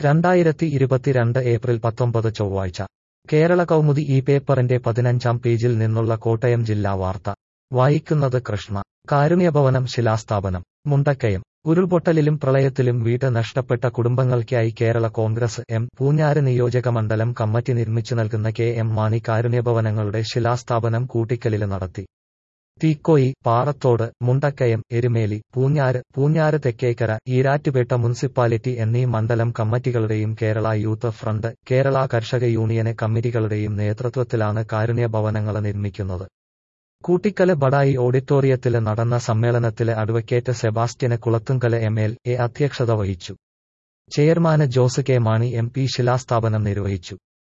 രണ്ടായിരത്തി ഇരുപത്തിരണ്ട് ഏപ്രിൽ പത്തൊമ്പത് ചൊവ്വാഴ്ച കേരള കൗമുദി ഈ പേപ്പറിന്റെ പതിനഞ്ചാം പേജിൽ നിന്നുള്ള കോട്ടയം ജില്ലാ വാർത്ത വായിക്കുന്നത് കൃഷ്ണ കാരുണ്യഭവനം ശിലാസ്ഥാപനം മുണ്ടക്കയം ഉരുൾപൊട്ടലിലും പ്രളയത്തിലും വീട് നഷ്ടപ്പെട്ട കുടുംബങ്ങൾക്കായി കേരള കോൺഗ്രസ് എം പൂഞ്ഞാറ് നിയോജക മണ്ഡലം കമ്മിറ്റി നിർമ്മിച്ചു നൽകുന്ന കെ എം മാണി കാരുണ്യഭവനങ്ങളുടെ ശിലാസ്ഥാപനം കൂട്ടിക്കലില് നടത്തി തീക്കോയി പാറത്തോട് മുണ്ടക്കയം എരുമേലി പൂഞ്ഞാറ് പൂഞ്ഞാറ് തെക്കേക്കര ഈരാറ്റുപേട്ട മുനിസിപ്പാലിറ്റി എന്നീ മണ്ഡലം കമ്മിറ്റികളുടെയും കേരള യൂത്ത് ഫ്രണ്ട് കേരള കർഷക യൂണിയന് കമ്മിറ്റികളുടെയും നേതൃത്വത്തിലാണ് കാരുണ്യ ഭവനങ്ങൾ നിർമ്മിക്കുന്നത് കൂട്ടിക്കല് ബഡായി ഓഡിറ്റോറിയത്തില് നടന്ന സമ്മേളനത്തില് advocate Sebastian Kulathunkal M L A അധ്യക്ഷത വഹിച്ചു chairman Jose K Mani M P ശിലാസ്ഥാപനം നിർവഹിച്ചു